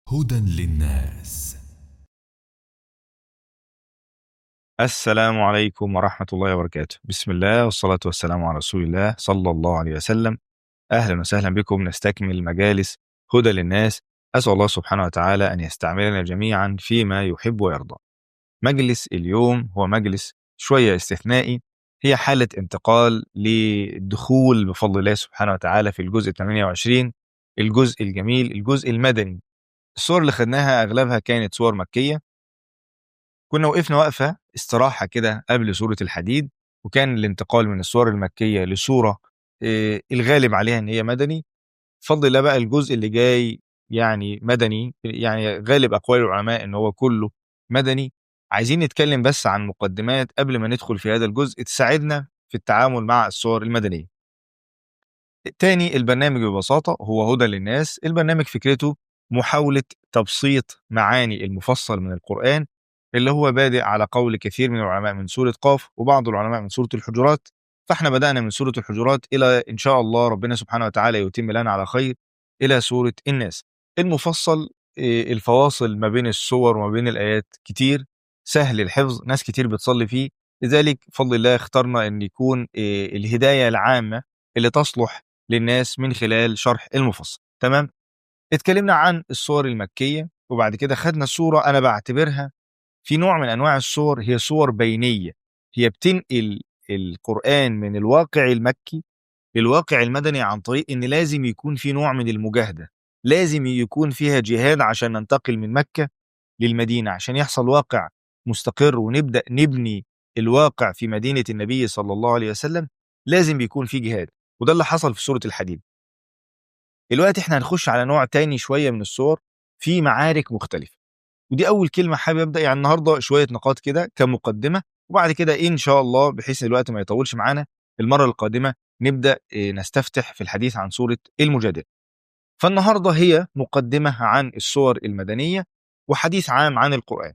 هدى للناس السلام عليكم ورحمة الله وبركاته بسم الله والصلاة والسلام على رسول الله صلى الله عليه وسلم أهلا وسهلا بكم نستكمل مجالس هدى للناس أسأل الله سبحانه وتعالى أن يستعملنا جميعا فيما يحب ويرضى مجلس اليوم هو مجلس شوية استثنائي هي حالة انتقال للدخول بفضل الله سبحانه وتعالى في الجزء 28 الجزء الجميل الجزء المدني الصور اللي خدناها أغلبها كانت صور مكية كنا وقفنا وقفة استراحة كده قبل سورة الحديد وكان الانتقال من الصور المكية لصورة آه، الغالب عليها ان هي مدني بفضل الله بقى الجزء اللي جاي يعني مدني يعني غالب اقوال العلماء ان هو كله مدني عايزين نتكلم بس عن مقدمات قبل ما ندخل في هذا الجزء تساعدنا في التعامل مع الصور المدنية تاني البرنامج ببساطة هو هدى للناس البرنامج فكرته محاولة تبسيط معاني المفصل من القرآن اللي هو بادئ على قول كثير من العلماء من سورة قاف وبعض العلماء من سورة الحجرات فاحنا بدأنا من سورة الحجرات إلى إن شاء الله ربنا سبحانه وتعالى يتم لنا على خير إلى سورة الناس المفصل إيه، الفواصل ما بين السور وما بين الآيات كتير سهل الحفظ ناس كتير بتصلي فيه لذلك بفضل الله اخترنا أن يكون إيه، الهداية العامة اللي تصلح للناس من خلال شرح المفصل تمام اتكلمنا عن الصور المكية وبعد كده خدنا صورة أنا بعتبرها في نوع من أنواع الصور هي صور بينية هي بتنقل القرآن من الواقع المكي للواقع المدني عن طريق إن لازم يكون في نوع من المجاهدة لازم يكون فيها جهاد عشان ننتقل من مكة للمدينة عشان يحصل واقع مستقر ونبدأ نبني الواقع في مدينة النبي صلى الله عليه وسلم لازم بيكون في جهاد وده اللي حصل في سورة الحديد دلوقتي احنا هنخش على نوع تاني شوية من الصور في معارك مختلفة ودي أول كلمة حابب أبدأ يعني النهاردة شوية نقاط كده كمقدمة وبعد كده إن شاء الله بحيث إن الوقت ما يطولش معانا المرة القادمة نبدأ إيه، نستفتح في الحديث عن سورة المجادلة فالنهاردة هي مقدمة عن الصور المدنية وحديث عام عن القرآن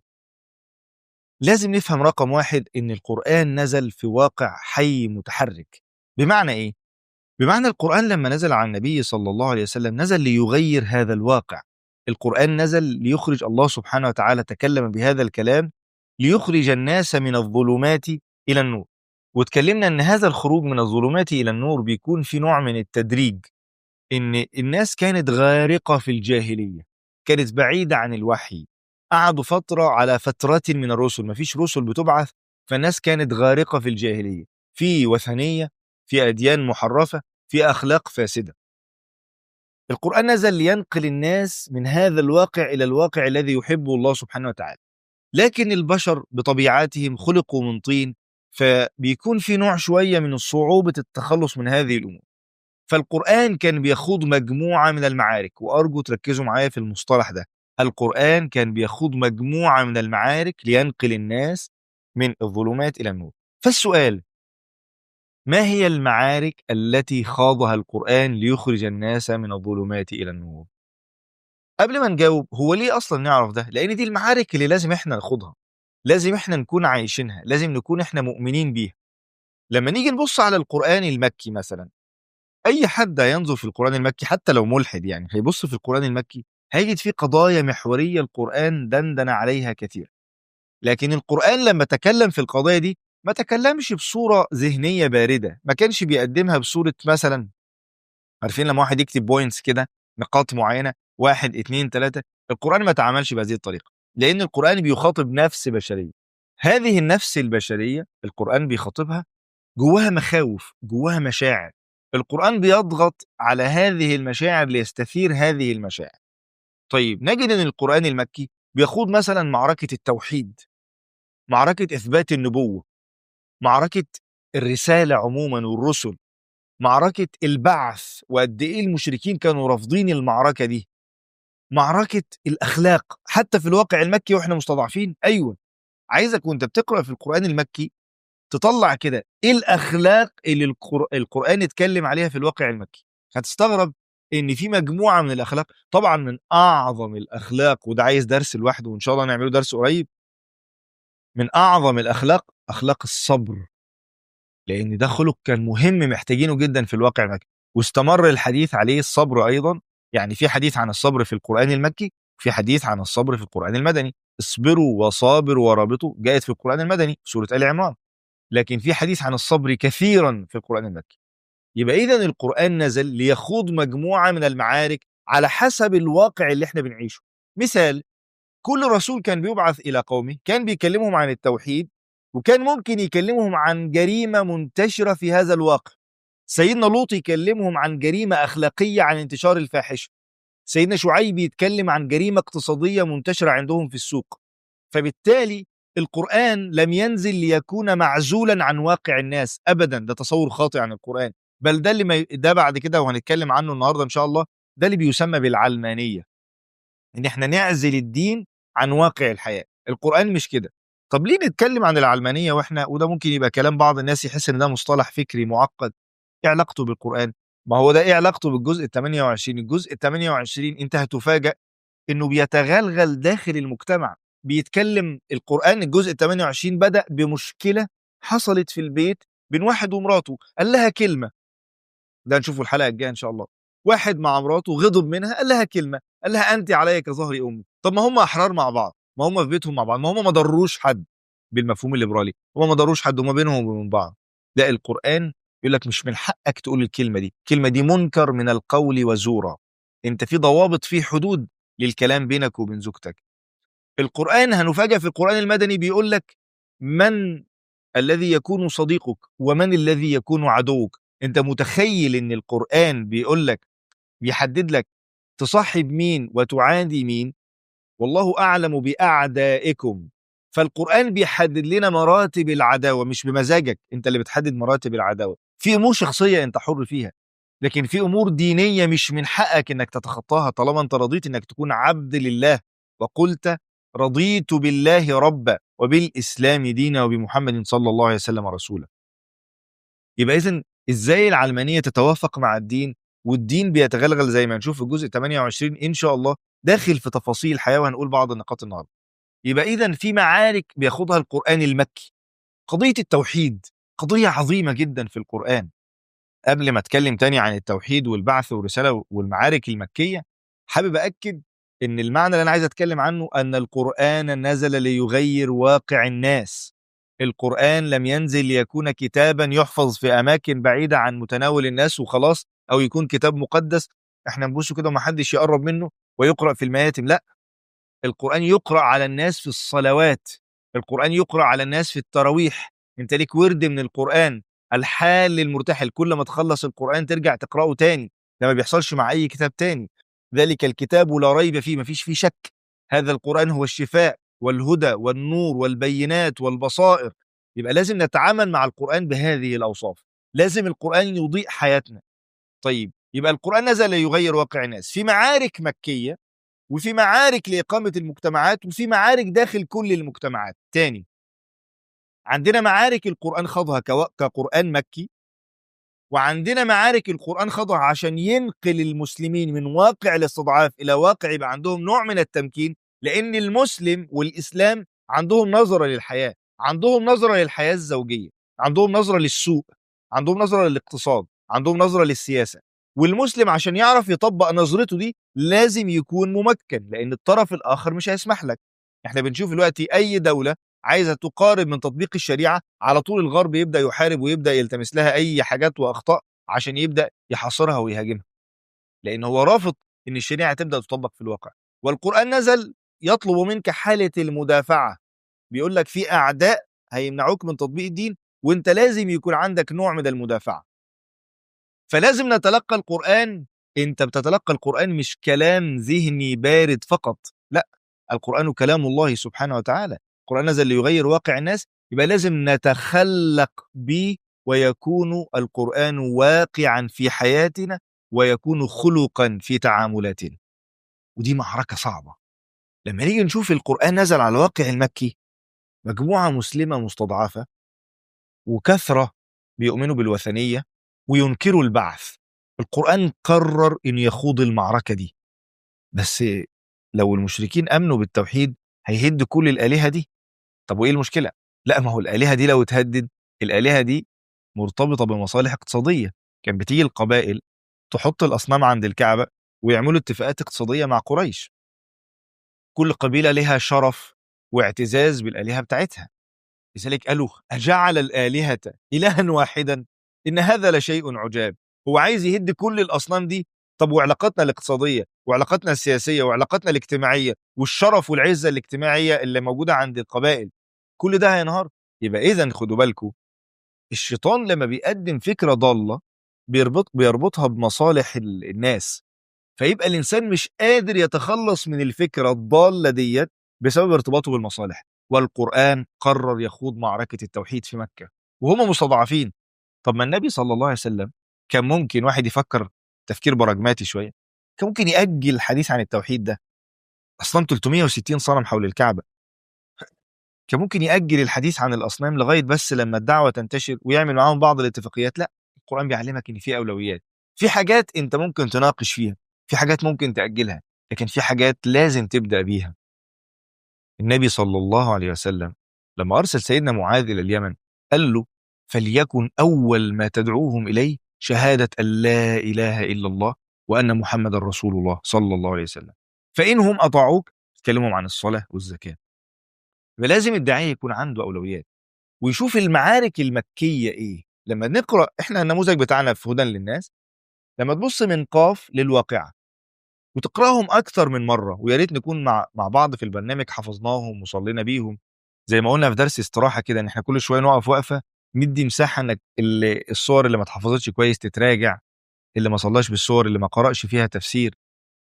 لازم نفهم رقم واحد إن القرآن نزل في واقع حي متحرك بمعنى إيه؟ بمعنى القرآن لما نزل على النبي صلى الله عليه وسلم نزل ليغير هذا الواقع القرآن نزل ليخرج الله سبحانه وتعالى تكلم بهذا الكلام ليخرج الناس من الظلمات إلى النور واتكلمنا ان هذا الخروج من الظلمات الى النور بيكون في نوع من التدريج ان الناس كانت غارقه في الجاهليه كانت بعيده عن الوحي قعدوا فتره على فترات من الرسل مفيش رسل بتبعث فالناس كانت غارقه في الجاهليه في وثنيه في اديان محرفه في اخلاق فاسده القران نزل لينقل الناس من هذا الواقع الى الواقع الذي يحبه الله سبحانه وتعالى لكن البشر بطبيعاتهم خلقوا من طين فبيكون في نوع شويه من صعوبه التخلص من هذه الامور فالقران كان بيخوض مجموعه من المعارك وارجو تركزوا معايا في المصطلح ده القران كان بيخوض مجموعه من المعارك لينقل الناس من الظلمات الى النور فالسؤال ما هي المعارك التي خاضها القران ليخرج الناس من الظلمات الى النور قبل ما نجاوب هو ليه اصلا نعرف ده لان دي المعارك اللي لازم احنا ناخدها لازم احنا نكون عايشينها لازم نكون احنا مؤمنين بيها لما نيجي نبص على القرآن المكي مثلا أي حد هينظر في القرآن المكي حتى لو ملحد يعني هيبص في القرآن المكي هيجد فيه قضايا محورية القرآن دندن عليها كثير لكن القرآن لما تكلم في القضايا دي ما تكلمش بصورة ذهنية باردة ما كانش بيقدمها بصورة مثلا عارفين لما واحد يكتب بوينتس كده نقاط معينة واحد اتنين تلاتة القرآن ما تعاملش بهذه الطريقة لأن القرآن بيخاطب نفس بشرية هذه النفس البشرية القرآن بيخاطبها جواها مخاوف جواها مشاعر القرآن بيضغط على هذه المشاعر ليستثير هذه المشاعر طيب نجد أن القرآن المكي بيخوض مثلا معركة التوحيد معركة إثبات النبوة معركة الرسالة عموما والرسل معركة البعث وقد إيه المشركين كانوا رافضين المعركة دي معركة الأخلاق حتى في الواقع المكي وإحنا مستضعفين أيوة عايزك وأنت بتقرأ في القرآن المكي تطلع كده إيه الأخلاق اللي القر- القرآن اتكلم عليها في الواقع المكي هتستغرب إن في مجموعة من الأخلاق طبعا من أعظم الأخلاق وده عايز درس لوحده وإن شاء الله نعمله درس قريب من أعظم الأخلاق أخلاق الصبر لأن ده خلق كان مهم محتاجينه جدا في الواقع المكي واستمر الحديث عليه الصبر أيضا يعني في حديث عن الصبر في القرآن المكي في حديث عن الصبر في القرآن المدني اصبروا وصابروا ورابطوا جاءت في القرآن المدني سورة آل عمران لكن في حديث عن الصبر كثيرا في القرآن المكي يبقى إذا القرآن نزل ليخوض مجموعة من المعارك على حسب الواقع اللي احنا بنعيشه مثال كل رسول كان بيبعث إلى قومه كان بيكلمهم عن التوحيد وكان ممكن يكلمهم عن جريمة منتشرة في هذا الواقع سيدنا لوط يكلمهم عن جريمة أخلاقية عن انتشار الفاحشة سيدنا شعيب يتكلم عن جريمة اقتصادية منتشرة عندهم في السوق فبالتالي القرآن لم ينزل ليكون معزولا عن واقع الناس أبدا ده تصور خاطئ عن القرآن بل ده اللي ما ده بعد كده وهنتكلم عنه النهارده إن شاء الله ده اللي بيسمى بالعلمانية إن إحنا نعزل الدين عن واقع الحياة القرآن مش كده طب ليه نتكلم عن العلمانية واحنا وده ممكن يبقى كلام بعض الناس يحس ان ده مصطلح فكري معقد ايه علاقته بالقرآن ما هو ده ايه علاقته بالجزء ال 28 الجزء ال 28 انت هتفاجأ انه بيتغلغل داخل المجتمع بيتكلم القرآن الجزء ال 28 بدأ بمشكلة حصلت في البيت بين واحد ومراته قال لها كلمة ده نشوفه الحلقة الجاية ان شاء الله واحد مع مراته غضب منها قال لها كلمة قال لها انت علي كظهر امي طب ما هم احرار مع بعض ما هم في بيتهم مع بعض ما هم ما ضروش حد بالمفهوم الليبرالي هم ما ضروش حد هم بينهم وبين بعض لا القرآن يقول لك مش من حقك تقول الكلمة دي الكلمة دي منكر من القول وزورا انت في ضوابط في حدود للكلام بينك وبين زوجتك القرآن هنفاجأ في القرآن المدني بيقول لك من الذي يكون صديقك ومن الذي يكون عدوك انت متخيل ان القرآن بيقول لك بيحدد لك تصاحب مين وتعادي مين والله أعلم بأعدائكم فالقرآن بيحدد لنا مراتب العداوة مش بمزاجك انت اللي بتحدد مراتب العداوة في أمور شخصية انت حر فيها لكن في أمور دينية مش من حقك انك تتخطاها طالما انت رضيت انك تكون عبد لله وقلت رضيت بالله ربا وبالإسلام دينا وبمحمد صلى الله عليه وسلم رسولا يبقى إذن إزاي العلمانية تتوافق مع الدين والدين بيتغلغل زي ما نشوف في الجزء 28 إن شاء الله داخل في تفاصيل الحياة وهنقول بعض النقاط النهاردة يبقى إذا في معارك بياخدها القرآن المكي قضية التوحيد قضية عظيمة جدا في القرآن قبل ما اتكلم تاني عن التوحيد والبعث والرسالة والمعارك المكية حابب أكد ان المعنى اللي انا عايز اتكلم عنه ان القرآن نزل ليغير واقع الناس القرآن لم ينزل ليكون كتابا يحفظ في اماكن بعيدة عن متناول الناس وخلاص او يكون كتاب مقدس احنا نبصه كده ومحدش يقرب منه ويقرأ في المياتم لا القرآن يقرأ على الناس في الصلوات القرآن يقرأ على الناس في التراويح انت ليك ورد من القرآن الحال للمرتحل كل ما تخلص القرآن ترجع تقرأه تاني ده ما بيحصلش مع أي كتاب تاني ذلك الكتاب لا ريب فيه ما فيش فيه شك هذا القرآن هو الشفاء والهدى والنور والبينات والبصائر يبقى لازم نتعامل مع القرآن بهذه الأوصاف لازم القرآن يضيء حياتنا طيب يبقى القرآن نزل ليغير واقع الناس في معارك مكية وفي معارك لإقامة المجتمعات وفي معارك داخل كل المجتمعات تاني عندنا معارك القرآن خاضها كوا- كقرآن مكي وعندنا معارك القرآن خاضها عشان ينقل المسلمين من واقع الاستضعاف إلى واقع يبقى عندهم نوع من التمكين لأن المسلم والإسلام عندهم نظرة للحياة عندهم نظرة للحياة الزوجية عندهم نظرة للسوق عندهم نظرة للاقتصاد عندهم نظرة للسياسة والمسلم عشان يعرف يطبق نظرته دي لازم يكون ممكن لأن الطرف الآخر مش هيسمح لك احنا بنشوف دلوقتي أي دولة عايزة تقارب من تطبيق الشريعة على طول الغرب يبدأ يحارب ويبدأ يلتمس لها أي حاجات وأخطاء عشان يبدأ يحاصرها ويهاجمها لأن هو رافض إن الشريعة تبدأ تطبق في الواقع والقرآن نزل يطلب منك حالة المدافعة بيقول لك في أعداء هيمنعوك من تطبيق الدين وانت لازم يكون عندك نوع من المدافعة فلازم نتلقى القرآن انت بتتلقى القرآن مش كلام ذهني بارد فقط لا القرآن كلام الله سبحانه وتعالى القرآن نزل ليغير واقع الناس يبقى لازم نتخلق به ويكون القرآن واقعا في حياتنا ويكون خلقا في تعاملاتنا ودي معركة صعبة لما نيجي نشوف القرآن نزل على الواقع المكي مجموعة مسلمة مستضعفة وكثرة بيؤمنوا بالوثنية وينكروا البعث القرآن قرر إنه يخوض المعركة دي بس لو المشركين أمنوا بالتوحيد هيهد كل الآلهة دي طب وإيه المشكلة؟ لا ما هو الآلهة دي لو اتهدد الآلهة دي مرتبطة بمصالح اقتصادية كان بتيجي القبائل تحط الأصنام عند الكعبة ويعملوا اتفاقات اقتصادية مع قريش كل قبيلة لها شرف واعتزاز بالآلهة بتاعتها لذلك قالوا أجعل الآلهة إلها واحدا إن هذا لشيء عجاب هو عايز يهد كل الأصنام دي طب وعلاقاتنا الاقتصادية وعلاقاتنا السياسية وعلاقاتنا الاجتماعية والشرف والعزة الاجتماعية اللي موجودة عند القبائل كل ده هينهار يبقى إذا خدوا بالكم الشيطان لما بيقدم فكرة ضالة بيربط بيربطها بمصالح ال- الناس فيبقى الإنسان مش قادر يتخلص من الفكرة الضالة ديت بسبب ارتباطه بالمصالح والقرآن قرر يخوض معركة التوحيد في مكة وهم مستضعفين طب ما النبي صلى الله عليه وسلم كان ممكن واحد يفكر تفكير براجماتي شوية كان ممكن يأجل الحديث عن التوحيد ده أصلا 360 صنم حول الكعبة كان ممكن يأجل الحديث عن الأصنام لغاية بس لما الدعوة تنتشر ويعمل معاهم بعض الاتفاقيات لا القرآن بيعلمك إن في أولويات في حاجات أنت ممكن تناقش فيها في حاجات ممكن تأجلها لكن في حاجات لازم تبدأ بيها النبي صلى الله عليه وسلم لما أرسل سيدنا معاذ إلى اليمن قال له فليكن أول ما تدعوهم إليه شهادة أن لا إله إلا الله وأن محمد رسول الله صلى الله عليه وسلم فإنهم أطاعوك تكلمهم عن الصلاة والزكاة فلازم الداعية يكون عنده أولويات ويشوف المعارك المكية إيه لما نقرأ إحنا النموذج بتاعنا في هدى للناس لما تبص من قاف للواقعة وتقراهم اكتر من مره ويا ريت نكون مع مع بعض في البرنامج حفظناهم وصلينا بيهم زي ما قلنا في درس استراحه كده ان احنا كل شويه نقف وقفه ندي مساحه انك اللي الصور اللي ما اتحفظتش كويس تتراجع اللي ما صلاش بالصور اللي ما قرأش فيها تفسير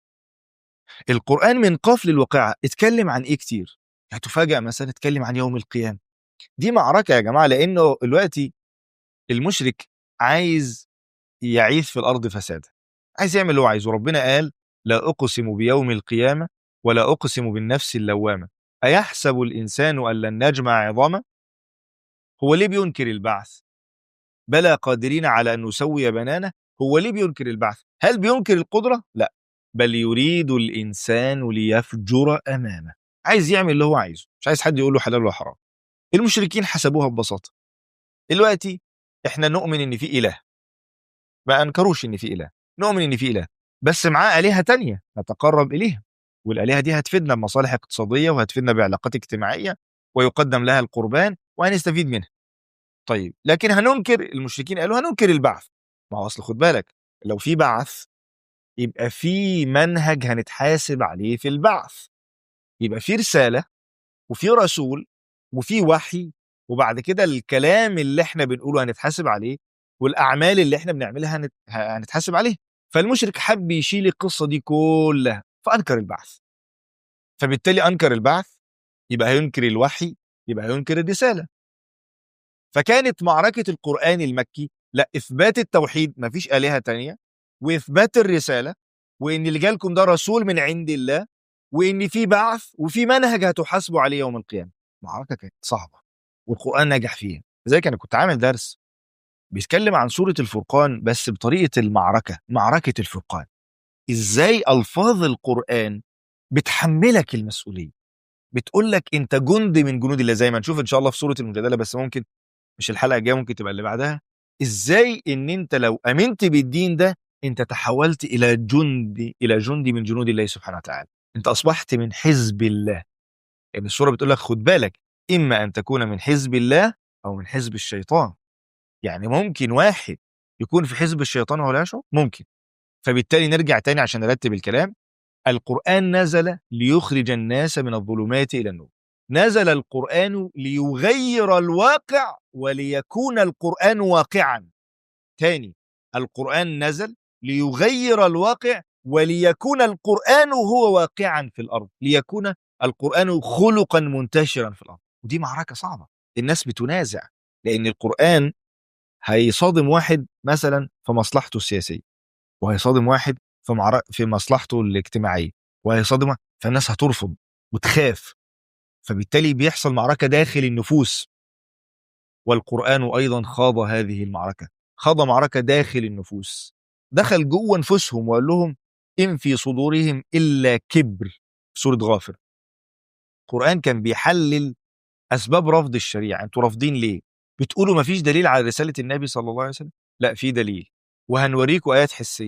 القرآن من قاف للواقعة اتكلم عن ايه كتير هتفاجأ مثلا اتكلم عن يوم القيامة دي معركة يا جماعة لأنه دلوقتي المشرك عايز يعيث في الأرض فسادا عايز يعمل اللي هو عايزه ربنا قال لا أقسم بيوم القيامة ولا أقسم بالنفس اللوامة أيحسب الإنسان أن لن نجمع عظامه هو ليه بينكر البعث بلى قادرين على أن نسوي بنانه هو ليه بينكر البعث هل بينكر القدرة لا بل يريد الإنسان ليفجر أمامه عايز يعمل اللي هو عايزه مش عايز حد يقول له حلال ولا حرام المشركين حسبوها ببساطة دلوقتي احنا نؤمن ان في اله ما انكروش ان في اله نؤمن ان في اله بس معاه الهه تانية نتقرب اليها والالهه دي هتفيدنا بمصالح اقتصاديه وهتفيدنا بعلاقات اجتماعيه ويقدم لها القربان وهنستفيد منها طيب لكن هننكر المشركين قالوا هننكر البعث ما هو اصل خد بالك لو في بعث يبقى في منهج هنتحاسب عليه في البعث يبقى في رساله وفي رسول وفي وحي وبعد كده الكلام اللي احنا بنقوله هنتحاسب عليه والاعمال اللي احنا بنعملها هنت... هنتحاسب عليه فالمشرك حب يشيل القصه دي كلها فانكر البعث فبالتالي انكر البعث يبقى هينكر الوحي يبقى هينكر الرساله فكانت معركه القران المكي لا اثبات التوحيد مفيش الهه تانية واثبات الرساله وان اللي جالكم ده رسول من عند الله وان في بعث وفي منهج هتحاسبوا عليه يوم القيامه معركه كانت صعبه والقران نجح فيها لذلك انا كنت عامل درس بيتكلم عن سوره الفرقان بس بطريقه المعركه معركه الفرقان ازاي الفاظ القران بتحملك المسؤوليه بتقول لك انت جند من جنود الله زي ما نشوف ان شاء الله في سوره المجادله بس ممكن مش الحلقه الجايه ممكن تبقى اللي بعدها ازاي ان انت لو امنت بالدين ده انت تحولت الى جندي الى جندي من جنود الله سبحانه وتعالى انت اصبحت من حزب الله يعني السوره بتقول لك خد بالك اما ان تكون من حزب الله او من حزب الشيطان يعني ممكن واحد يكون في حزب الشيطان وهو لا يشعر ممكن فبالتالي نرجع تاني عشان نرتب الكلام القرآن نزل ليخرج الناس من الظلمات إلى النور نزل القرآن ليغير الواقع وليكون القرآن واقعا تاني القرآن نزل ليغير الواقع وليكون القرآن هو واقعا في الأرض ليكون القرآن خلقا منتشرا في الأرض ودي معركة صعبة الناس بتنازع لأن القرآن هيصادم واحد مثلا في مصلحته السياسية وهيصادم واحد في معر... في مصلحته الاجتماعية وهيصادم واحد فالناس هترفض وتخاف فبالتالي بيحصل معركة داخل النفوس والقرآن أيضا خاض هذه المعركة خاض معركة داخل النفوس دخل جوه نفوسهم وقال لهم إن في صدورهم إلا كبر سورة غافر القرآن كان بيحلل أسباب رفض الشريعة أنتوا رافضين ليه بتقولوا مفيش دليل على رسالة النبي صلى الله عليه وسلم لا في دليل وهنوريكم آيات حسية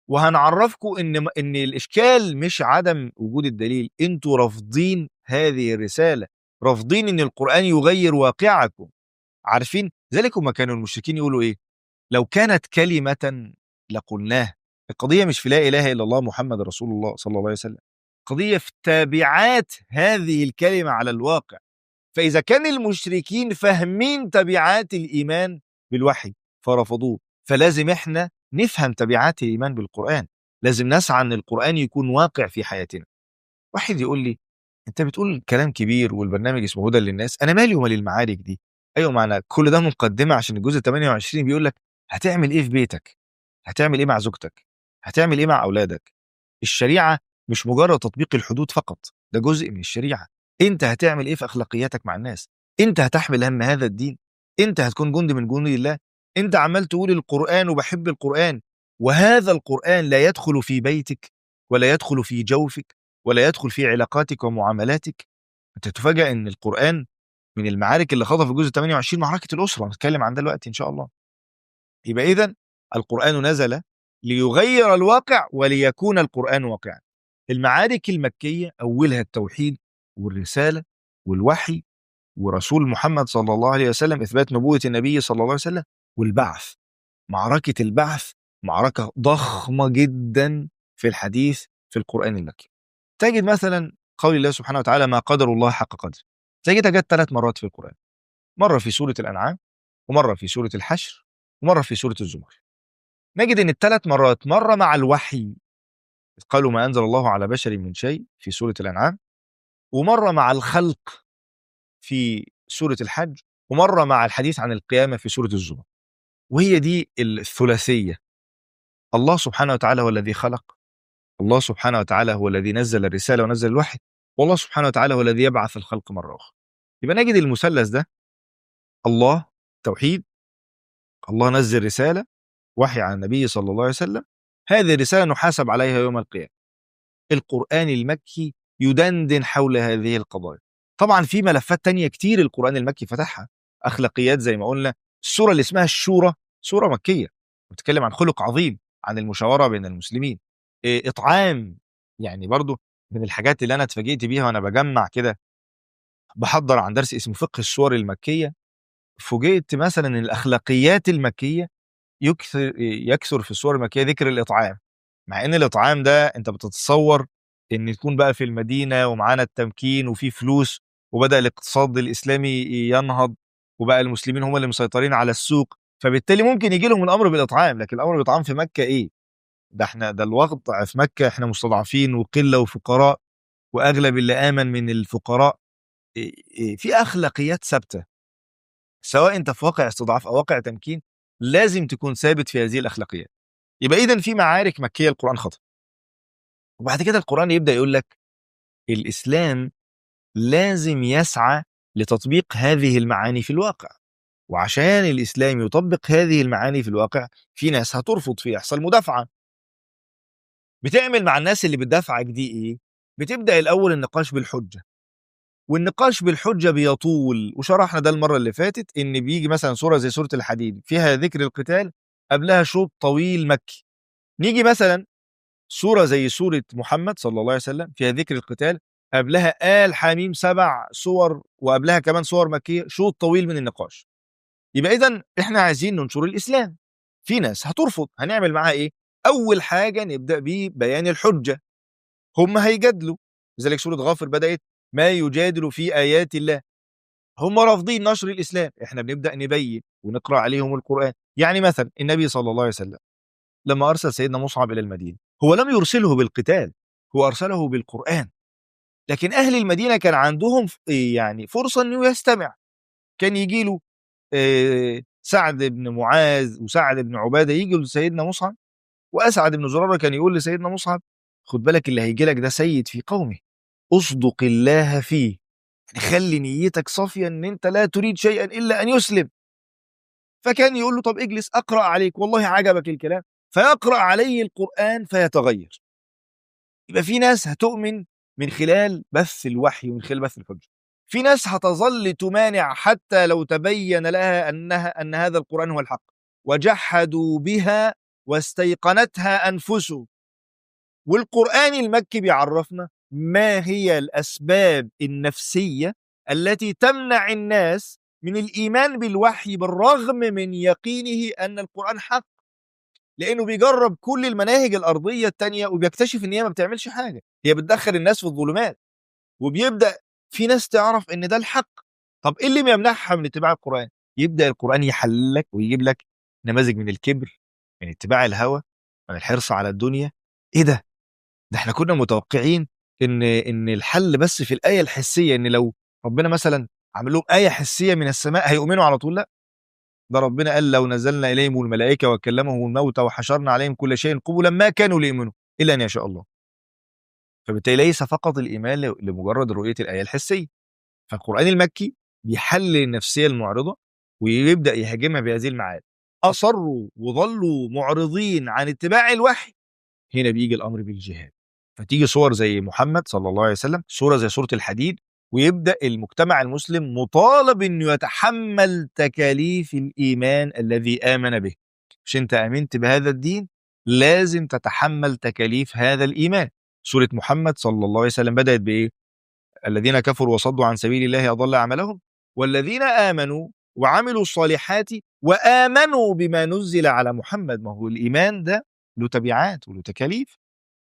وهنعرفكم ان ان الاشكال مش عدم وجود الدليل انتوا رافضين هذه الرساله رافضين ان القران يغير واقعكم عارفين ذلك ما كانوا المشركين يقولوا ايه لو كانت كلمه لقلناه القضيه مش في لا اله الا الله محمد رسول الله صلى الله عليه وسلم قضيه في تابعات هذه الكلمه على الواقع فاذا كان المشركين فاهمين تبعات الايمان بالوحي فرفضوه فلازم احنا نفهم تبعات الايمان بالقران لازم نسعى ان القران يكون واقع في حياتنا واحد يقول لي انت بتقول كلام كبير والبرنامج اسمه هدى للناس انا مالي ومال المعارك دي ايوه معنى كل ده مقدمه عشان الجزء 28 بيقول لك هتعمل ايه في بيتك هتعمل ايه مع زوجتك هتعمل ايه مع اولادك الشريعه مش مجرد تطبيق الحدود فقط ده جزء من الشريعه انت هتعمل ايه في اخلاقياتك مع الناس انت هتحمل هم هذا الدين انت هتكون جندي من جنود الله انت عمال تقول القران وبحب القران وهذا القران لا يدخل في بيتك ولا يدخل في جوفك ولا يدخل في علاقاتك ومعاملاتك انت تفاجئ ان القران من المعارك اللي خاضها في الجزء 28 معركه الاسره هنتكلم عن ده دلوقتي ان شاء الله يبقى اذا القران نزل ليغير الواقع وليكون القران واقعا المعارك المكيه اولها التوحيد والرساله والوحي ورسول محمد صلى الله عليه وسلم اثبات نبوه النبي صلى الله عليه وسلم والبعث معركه البعث معركه ضخمه جدا في الحديث في القران المكي تجد مثلا قول الله سبحانه وتعالى ما قدر الله حق قدره تجدها جت ثلاث مرات في القران مره في سوره الانعام ومره في سوره الحشر ومره في سوره الزمر نجد ان الثلاث مرات مره مع الوحي قالوا ما انزل الله على بشر من شيء في سوره الانعام ومره مع الخلق في سوره الحج ومره مع الحديث عن القيامه في سوره الزمر وهي دي الثلاثيه الله سبحانه وتعالى هو الذي خلق الله سبحانه وتعالى هو الذي نزل الرساله ونزل الوحي والله سبحانه وتعالى هو الذي يبعث الخلق مره اخرى يبقى نجد المثلث ده الله توحيد الله نزل رساله وحي عن النبي صلى الله عليه وسلم هذه الرساله نحاسب عليها يوم القيامه القران المكي يدندن حول هذه القضايا طبعا في ملفات تانية كتير القران المكي فتحها اخلاقيات زي ما قلنا السوره اللي اسمها الشورى سوره مكيه بتتكلم عن خلق عظيم عن المشاوره بين المسلمين إيه، اطعام يعني برضو من الحاجات اللي انا اتفاجئت بيها وانا بجمع كده بحضر عن درس اسمه فقه السور المكيه فوجئت مثلا ان الاخلاقيات المكيه يكثر يكثر في السور المكيه ذكر الاطعام مع ان الاطعام ده انت بتتصور ان تكون بقى في المدينه ومعانا التمكين وفي فلوس وبدا الاقتصاد الاسلامي ينهض وبقى المسلمين هم اللي مسيطرين على السوق فبالتالي ممكن يجي لهم الامر بالاطعام لكن الامر بالاطعام في مكه ايه ده احنا ده الوضع في مكه احنا مستضعفين وقله وفقراء واغلب اللي امن من الفقراء إيه- إيه، في اخلاقيات ثابته سواء انت في واقع استضعاف او واقع تمكين لازم تكون ثابت في هذه الاخلاقيات يبقى اذا في معارك مكيه القران خطا وبعد كده القران يبدا يقول لك الاسلام لازم يسعى لتطبيق هذه المعاني في الواقع وعشان الاسلام يطبق هذه المعاني في الواقع في ناس هترفض في يحصل مدافعه بتعمل مع الناس اللي بتدافعك دي ايه بتبدا الاول النقاش بالحجه والنقاش بالحجه بيطول وشرحنا ده المره اللي فاتت ان بيجي مثلا سوره زي سوره الحديد فيها ذكر القتال قبلها شوط طويل مكي نيجي مثلا سوره زي سوره محمد صلى الله عليه وسلم فيها ذكر القتال قبلها آل حميم سبع سور وقبلها كمان سور مكيه شوط طويل من النقاش يبقى اذا احنا عايزين ننشر الاسلام في ناس هترفض هنعمل معاها ايه اول حاجه نبدا ببيان الحجه هم هيجادلوا لذلك سوره غافر بدات ما يجادل في ايات الله هم رافضين نشر الاسلام احنا بنبدا نبين ونقرا عليهم القران يعني مثلا النبي صلى الله عليه وسلم لما ارسل سيدنا مصعب الى المدينه هو لم يرسله بالقتال هو ارسله بالقران لكن اهل المدينه كان عندهم ف- يعني فرصه انه يستمع كان يجي له آه، سعد بن معاذ وسعد بن عباده يجي لسيدنا مصعب واسعد بن زراره كان يقول لسيدنا مصعب خد بالك اللي هيجي لك ده سيد في قومه اصدق الله فيه يعني خلي نيتك صافيه ان انت لا تريد شيئا الا ان يسلم فكان يقول له طب اجلس اقرا عليك والله عجبك الكلام فيقرا عليه القران فيتغير يبقى في ناس هتؤمن من خلال بث الوحي ومن خلال بث الحجه في ناس هتظل تمانع حتى لو تبين لها انها ان هذا القران هو الحق وجحدوا بها واستيقنتها أنفسهم والقرآن المكي بيعرفنا ما هي الأسباب النفسية التي تمنع الناس من الإيمان بالوحي بالرغم من يقينه أن القرآن حق لأنه بيجرب كل المناهج الأرضية التانية وبيكتشف إن هي ما بتعملش حاجة هي بتدخل الناس في الظلمات وبيبدأ في ناس تعرف إن ده الحق طب إيه اللي بيمنعها من اتباع القرآن يبدأ القرآن يحللك ويجيب لك نماذج من الكبر من اتباع الهوى من الحرص على الدنيا ايه ده ده احنا كنا متوقعين ان ان الحل بس في الايه الحسيه ان لو ربنا مثلا عمل لهم ايه حسيه من السماء هيؤمنوا على طول لا ده ربنا قال لو نزلنا اليهم الملائكه وكلمهم الموتى وحشرنا عليهم كل شيء قبلا ما كانوا ليؤمنوا الا ان يشاء الله فبالتالي ليس فقط الايمان لمجرد رؤيه الايه الحسيه فالقران المكي بيحلل النفسيه المعرضه ويبدا يهاجمها بهذه المعاني اصروا وظلوا معرضين عن اتباع الوحي هنا بيجي الامر بالجهاد فتيجي صور زي محمد صلى الله عليه وسلم صوره زي سوره الحديد ويبدا المجتمع المسلم مطالب انه يتحمل تكاليف الايمان الذي امن به مش انت امنت بهذا الدين لازم تتحمل تكاليف هذا الايمان سوره محمد صلى الله عليه وسلم بدات بايه الذين كفروا وصدوا عن سبيل الله اضل اعمالهم والذين امنوا وعملوا الصالحات وامنوا بما نزل على محمد ما هو الايمان ده له تبعات وله تكاليف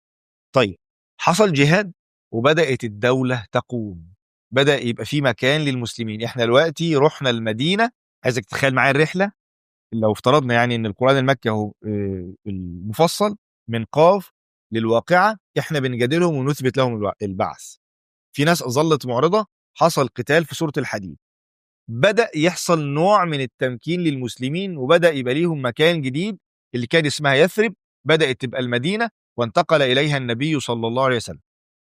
طيب حصل جهاد وبدات الدوله تقوم بدا يبقى في مكان للمسلمين احنا دلوقتي رحنا المدينه عايزك تتخيل معايا الرحله لو افترضنا يعني ان القران المكي اهو آه، المفصل من قاف للواقعه احنا بنجادلهم ونثبت لهم الوع- البعث في ناس ظلت معرضه حصل قتال في سوره الحديد بدا يحصل نوع من التمكين للمسلمين وبدا يبقى ليهم مكان جديد اللي كان اسمها يثرب بدات تبقى المدينه وانتقل اليها النبي صلى الله عليه وسلم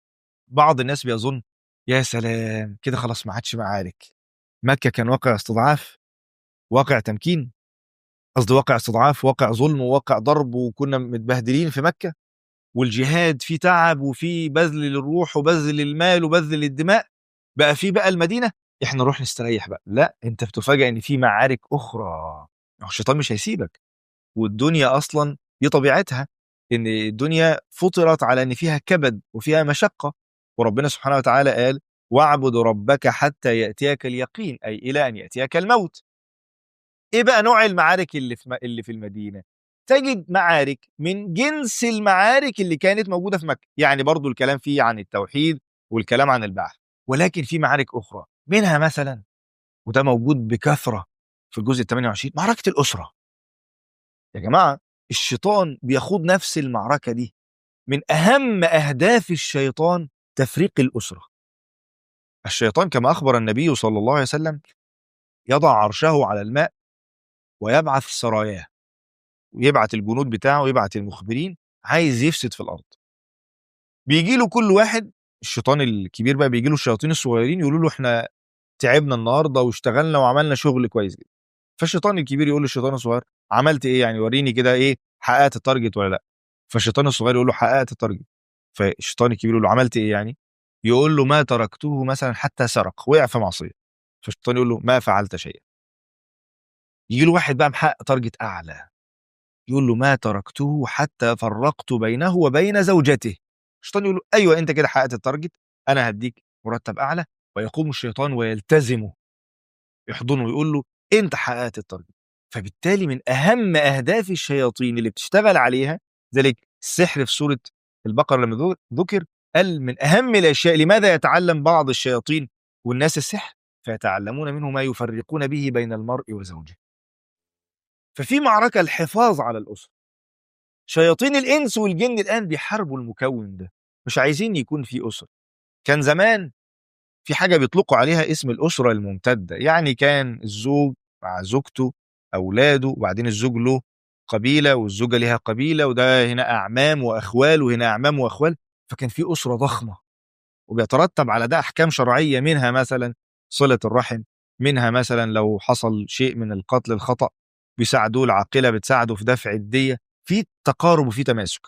بعض الناس بيظن يا سلام كده خلاص ما عادش معارك مكه كان واقع استضعاف واقع تمكين قصدي واقع استضعاف واقع ظلم وواقع ضرب وكنا متبهدلين في مكه والجهاد فيه تعب وفيه بذل للروح وبذل للمال وبذل للدماء بقى في بقى المدينه احنا نروح نستريح بقى لا انت بتفاجئ ان في معارك اخرى ما هو الشيطان مش هيسيبك والدنيا اصلا دي طبيعتها ان الدنيا فطرت على ان فيها كبد وفيها مشقه وربنا سبحانه وتعالى قال واعبد ربك حتى ياتيك اليقين اي الى ان ياتيك الموت ايه بقى نوع المعارك اللي في اللي في المدينه تجد معارك من جنس المعارك اللي كانت موجوده في مكه يعني برضو الكلام فيه عن التوحيد والكلام عن البعث ولكن في معارك اخرى منها مثلا وده موجود بكثره في الجزء ال 28 معركه الاسره يا جماعه الشيطان بيخوض نفس المعركه دي من اهم اهداف الشيطان تفريق الاسره الشيطان كما اخبر النبي صلى الله عليه وسلم يضع عرشه على الماء ويبعث سراياه ويبعت الجنود بتاعه ويبعت المخبرين عايز يفسد في الارض بيجي له كل واحد الشيطان الكبير بقى بيجي له الشياطين الصغيرين يقولوا له احنا تعبنا النهارده واشتغلنا وعملنا شغل كويس جدا فالشيطان الكبير يقول للشيطان الصغير عملت ايه يعني وريني كده ايه حققت التارجت ولا لا فالشيطان الصغير يقول له حققت التارجت فالشيطان الكبير يقول له عملت ايه يعني يقول له ما تركته مثلا حتى سرق وقع في معصيه فالشيطان يقول له ما فعلت شيئا يجي له واحد بقى محقق تارجت اعلى يقول له ما تركته حتى فرقت بينه وبين زوجته الشيطان يقول له ايوه انت كده حققت التارجت انا هديك مرتب اعلى ويقوم الشيطان ويلتزمه يحضنه ويقول له انت حققت التارجت فبالتالي من اهم اهداف الشياطين اللي بتشتغل عليها ذلك السحر في سوره البقره لما ذو- ذكر قال من اهم الاشياء لماذا يتعلم بعض الشياطين والناس السحر فيتعلمون منه ما يفرقون به بين المرء وزوجه ففي معركه الحفاظ على الاسره شياطين الانس والجن الان بيحاربوا المكون ده مش عايزين يكون في اسره كان زمان في حاجه بيطلقوا عليها اسم الاسره الممتده يعني كان الزوج مع زوجته اولاده وبعدين الزوج له قبيله والزوجه لها قبيله وده هنا اعمام واخوال وهنا اعمام واخوال فكان في اسره ضخمه وبيترتب على ده احكام شرعيه منها مثلا صله الرحم منها مثلا لو حصل شيء من القتل الخطا بيساعدوه العاقله بتساعده في دفع الديه في تقارب وفي تماسك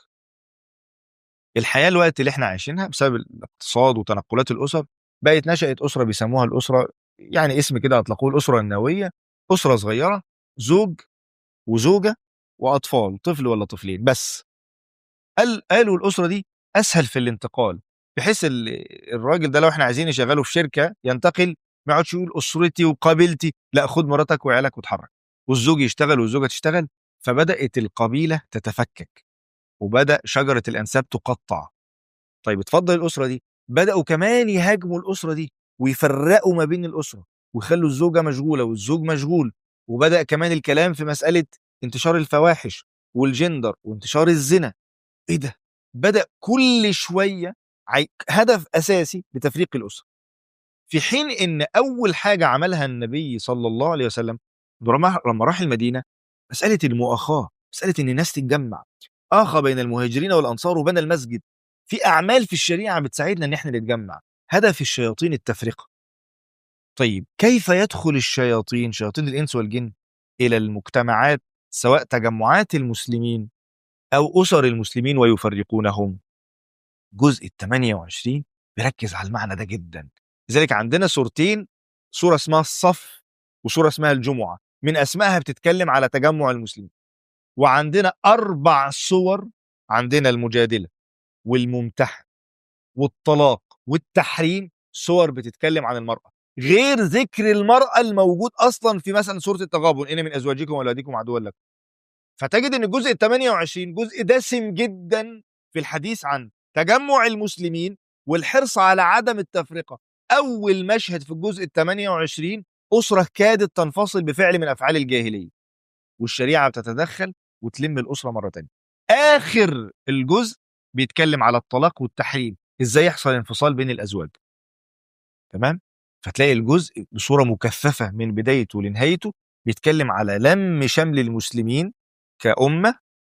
الحياه الوقت اللي احنا عايشينها بسبب الاقتصاد وتنقلات الاسر بقت نشأت اسره بيسموها الاسره يعني اسم كده اطلقوه الاسره النوويه اسره صغيره زوج وزوجه واطفال طفل ولا طفلين بس قال قالوا الاسره دي اسهل في الانتقال بحيث ال- الراجل ده لو احنا عايزين نشغله في شركه ينتقل ما يقعدش يقول اسرتي وقبيلتي لا خد مراتك وعيالك واتحرك والزوج يشتغل والزوجه تشتغل فبدات القبيله تتفكك وبدا شجره الانساب تقطع طيب اتفضل الاسره دي بداوا كمان يهاجموا الاسره دي ويفرقوا ما بين الاسره ويخلوا الزوجه مشغوله والزوج مشغول وبدا كمان الكلام في مساله انتشار الفواحش والجندر وانتشار الزنا ايه ده بدا كل شويه عي... هدف اساسي لتفريق الاسره في حين ان اول حاجه عملها النبي صلى الله عليه وسلم لما لما راح المدينه مساله المؤاخاه مساله ان الناس تتجمع اخى بين المهاجرين والانصار وبنى المسجد في اعمال في الشريعه بتساعدنا ان احنا نتجمع هدف الشياطين التفرقه طيب كيف يدخل الشياطين شياطين الانس والجن الى المجتمعات سواء تجمعات المسلمين او اسر المسلمين ويفرقونهم جزء ال 28 بيركز على المعنى ده جدا لذلك عندنا سورتين سوره اسمها الصف وسوره اسمها الجمعه من اسمائها بتتكلم على تجمع المسلمين وعندنا اربع صور عندنا المجادله والممتحن والطلاق والتحريم صور بتتكلم عن المراه غير ذكر المراه الموجود اصلا في مثلا سوره التغابن ان من ازواجكم واولادكم عدوا لكم فتجد ان الجزء ال 28 جزء دسم جدا في الحديث عن تجمع المسلمين والحرص على عدم التفرقه اول مشهد في الجزء ال 28 اسره كادت تنفصل بفعل من افعال الجاهليه والشريعه بتتدخل وتلم الاسره مره تانية اخر الجزء بيتكلم على الطلاق والتحريم ازاي يحصل انفصال بين الازواج تمام فتلاقي الجزء بصوره مكثفه من بدايته لنهايته بيتكلم على لم شمل المسلمين كأمة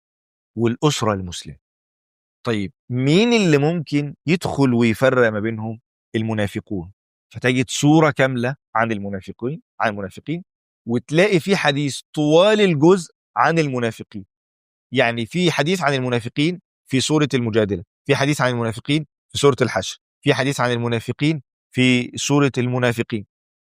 والأسرة المسلمة طيب مين اللي ممكن يدخل ويفرق ما بينهم المنافقون فتجد صورة كاملة عن المنافقين عن المنافقين وتلاقي في حديث طوال الجزء عن المنافقين يعني في حديث عن المنافقين في سورة المجادلة في حديث عن المنافقين في سورة الحشر في حديث عن المنافقين في سورة المنافقين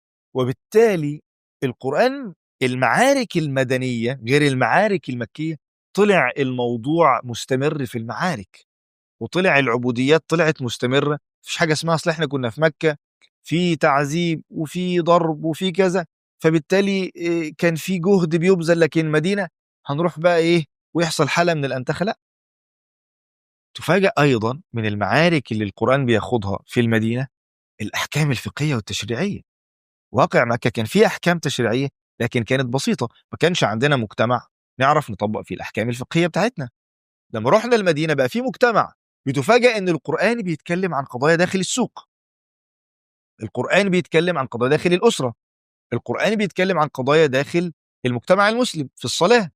وبالتالي القرآن المعارك المدنية غير المعارك المكية طلع الموضوع مستمر في المعارك وطلع العبوديات طلعت مستمرة مفيش حاجة اسمها اصل احنا كنا في مكة في تعذيب وفي ضرب وفي كذا فبالتالي إيه، كان في جهد بيبذل لكن المدينة هنروح بقى ايه ويحصل حالة من الأنتخة لا تفاجأ أيضا من المعارك اللي القرآن بياخدها في المدينة الأحكام الفقهية والتشريعية واقع مكة كان فيه أحكام تشريعية لكن كانت بسيطة ما كانش عندنا مجتمع نعرف نطبق فيه الأحكام الفقهية بتاعتنا لما رحنا المدينة بقى في مجتمع بتفاجأ أن القرآن بيتكلم عن قضايا داخل السوق القرآن بيتكلم عن قضايا داخل الأسرة القرآن بيتكلم عن قضايا داخل المجتمع المسلم في الصلاة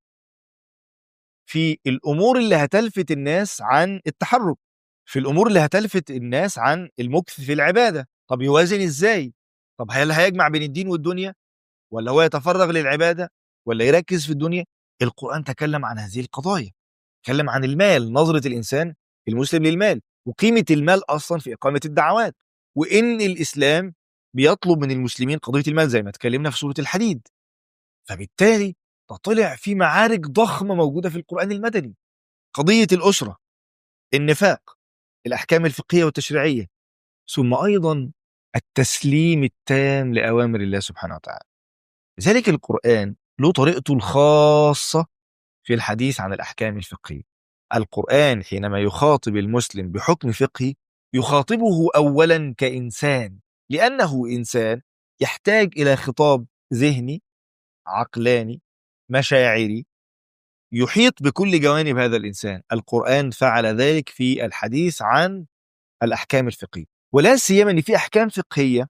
في الأمور اللي هتلفت الناس عن التحرك في الأمور اللي هتلفت الناس عن المكث في العبادة طب يوازن إزاي طب هل هيجمع بين الدين والدنيا ولا هو يتفرغ للعبادة ولا يركز في الدنيا القرآن تكلم عن هذه القضايا تكلم عن المال نظرة الإنسان المسلم للمال وقيمة المال أصلا في إقامة الدعوات وإن الإسلام بيطلب من المسلمين قضية المال زي ما اتكلمنا في سورة الحديد فبالتالي طلع في معارك ضخمة موجودة في القرآن المدني قضية الأسرة النفاق الأحكام الفقهية والتشريعية ثم أيضا التسليم التام لأوامر الله سبحانه وتعالى لذلك القرآن له طريقته الخاصة في الحديث عن الأحكام الفقهية القرآن حينما يخاطب المسلم بحكم فقهي يخاطبه أولا كإنسان لأنه إنسان يحتاج إلى خطاب ذهني عقلاني مشاعري يحيط بكل جوانب هذا الإنسان القرآن فعل ذلك في الحديث عن الأحكام الفقهية ولا سيما أن في أحكام فقهية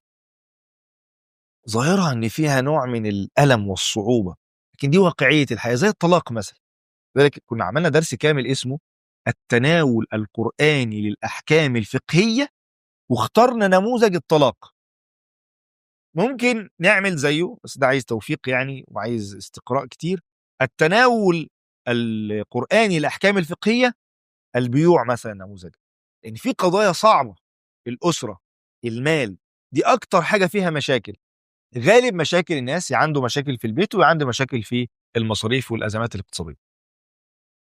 ظاهرها أن فيها نوع من الألم والصعوبة لكن دي واقعية الحياة زي الطلاق مثلا لذلك كنا عملنا درس كامل اسمه التناول القرآني للأحكام الفقهية واخترنا نموذج الطلاق ممكن نعمل زيه بس ده عايز توفيق يعني وعايز استقراء كتير التناول القرآني للأحكام الفقهية البيوع مثلا نموذج لأن في قضايا صعبة الأسرة المال دي أكتر حاجة فيها مشاكل غالب مشاكل الناس يا عنده مشاكل في البيت ويا عنده مشاكل في المصاريف والأزمات الاقتصادية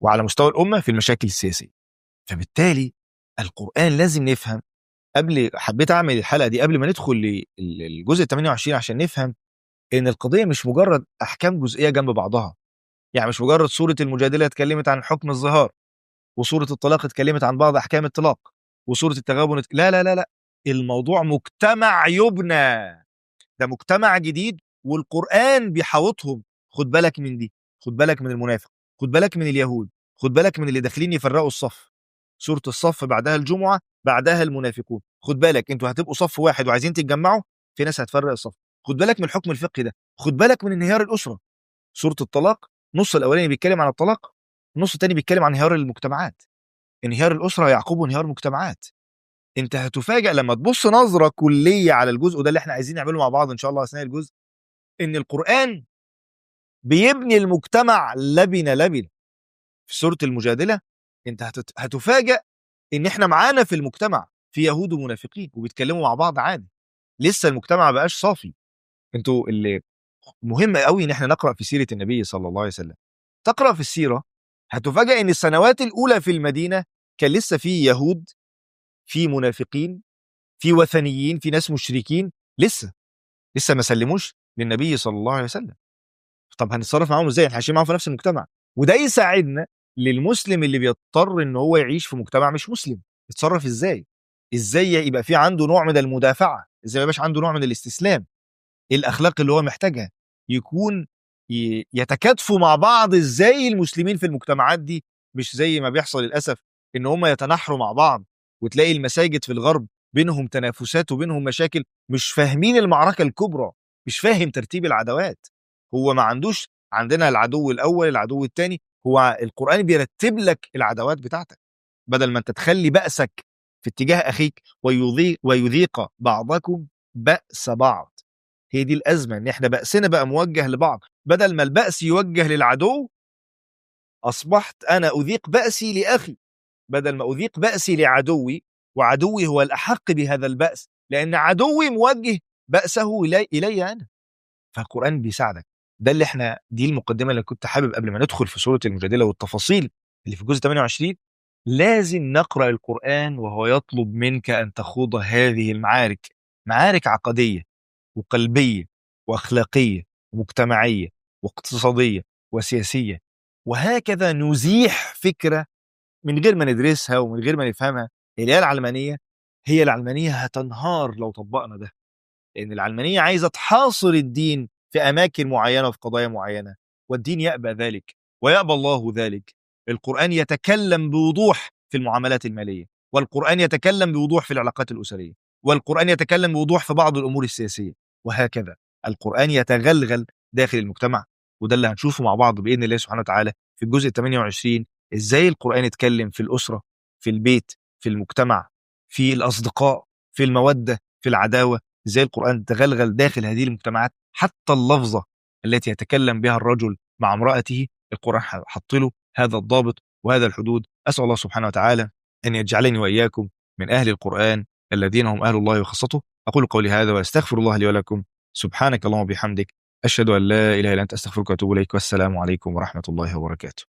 وعلى مستوى الامه في المشاكل السياسيه فبالتالي القران لازم نفهم قبل حبيت اعمل الحلقه دي قبل ما ندخل للجزء 28 عشان نفهم ان القضيه مش مجرد احكام جزئيه جنب بعضها يعني مش مجرد سوره المجادله اتكلمت عن حكم الظهار وسوره الطلاق اتكلمت عن بعض احكام الطلاق وسوره التغابن اتك... لا لا لا لا الموضوع مجتمع يبنى ده مجتمع جديد والقران بيحاوطهم خد بالك من دي خد بالك من المنافق خد بالك من اليهود خد بالك من اللي داخلين يفرقوا الصف سوره الصف بعدها الجمعه بعدها المنافقون خد بالك انتوا هتبقوا صف واحد وعايزين تتجمعوا في ناس هتفرق الصف خد بالك من الحكم الفقهي ده خد بالك من انهيار الاسره سوره الطلاق نص الاولاني بيتكلم عن الطلاق النص الثاني بيتكلم عن انهيار المجتمعات انهيار الاسره يعقبه انهيار المجتمعات انت هتفاجئ لما تبص نظره كليه على الجزء ده اللي احنا عايزين نعمله مع بعض ان شاء الله اثناء الجزء ان القران بيبني المجتمع لبنه لبنه في سوره المجادله انت هتت... هتفاجئ ان احنا معانا في المجتمع في يهود ومنافقين وبيتكلموا مع بعض عادي لسه المجتمع ما بقاش صافي انتوا اللي مهم قوي ان احنا نقرا في سيره النبي صلى الله عليه وسلم تقرا في السيره هتفاجئ ان السنوات الاولى في المدينه كان لسه في يهود في منافقين في وثنيين في ناس مشركين لسه لسه ما سلموش للنبي صلى الله عليه وسلم طب هنتصرف معاهم ازاي احنا عايشين معاهم في نفس المجتمع وده يساعدنا للمسلم اللي بيضطر ان هو يعيش في مجتمع مش مسلم يتصرف ازاي ازاي يبقى في عنده نوع من المدافعه ازاي ما يبقاش عنده نوع من الاستسلام ايه الاخلاق اللي هو محتاجها يكون يتكاتفوا مع بعض ازاي المسلمين في المجتمعات دي مش زي ما بيحصل للاسف ان هم يتناحروا مع بعض وتلاقي المساجد في الغرب بينهم تنافسات وبينهم مشاكل مش فاهمين المعركه الكبرى مش فاهم ترتيب العدوات هو ما عندوش عندنا العدو الاول العدو الثاني هو القران بيرتب لك العدوات بتاعتك بدل ما انت تخلي بأسك في اتجاه اخيك ويذيق ويذيق بعضكم بأس بعض هي دي الازمه ان احنا بأسنا بقى موجه لبعض بدل ما البأس يوجه للعدو اصبحت انا اذيق بأسي لاخي بدل ما اذيق بأسي لعدوي وعدوي هو الاحق بهذا البأس لان عدوي موجه بأسه الي الي انا فالقران بيساعدك ده اللي احنا دي المقدمه اللي كنت حابب قبل ما ندخل في سوره المجادله والتفاصيل اللي في الجزء 28 لازم نقرا القران وهو يطلب منك ان تخوض هذه المعارك معارك عقديه وقلبيه واخلاقيه ومجتمعيه واقتصاديه وسياسيه وهكذا نزيح فكره من غير ما ندرسها ومن غير ما نفهمها اللي هي العلمانيه هي العلمانيه هتنهار لو طبقنا ده لان العلمانيه عايزه تحاصر الدين في اماكن معينه وفي قضايا معينه والدين يأبى ذلك ويأبى الله ذلك القرآن يتكلم بوضوح في المعاملات المالية والقرآن يتكلم بوضوح في العلاقات الأسرية والقرآن يتكلم بوضوح في بعض الأمور السياسية وهكذا القرآن يتغلغل داخل المجتمع وده اللي هنشوفه مع بعض بإذن الله سبحانه وتعالى في الجزء 28 إزاي القرآن يتكلم في الأسرة في البيت في المجتمع في الأصدقاء في المودة في العداوة إزاي القرآن تغلغل داخل هذه المجتمعات حتى اللفظة التي يتكلم بها الرجل مع امرأته القرآن حط له هذا الضابط وهذا الحدود أسأل الله سبحانه وتعالى أن يجعلني وإياكم من أهل القرآن الذين هم أهل الله وخاصته أقول قولي هذا وأستغفر الله لي ولكم سبحانك اللهم وبحمدك أشهد أن لا إله إلا أنت أستغفرك وأتوب إليك والسلام عليكم ورحمة الله وبركاته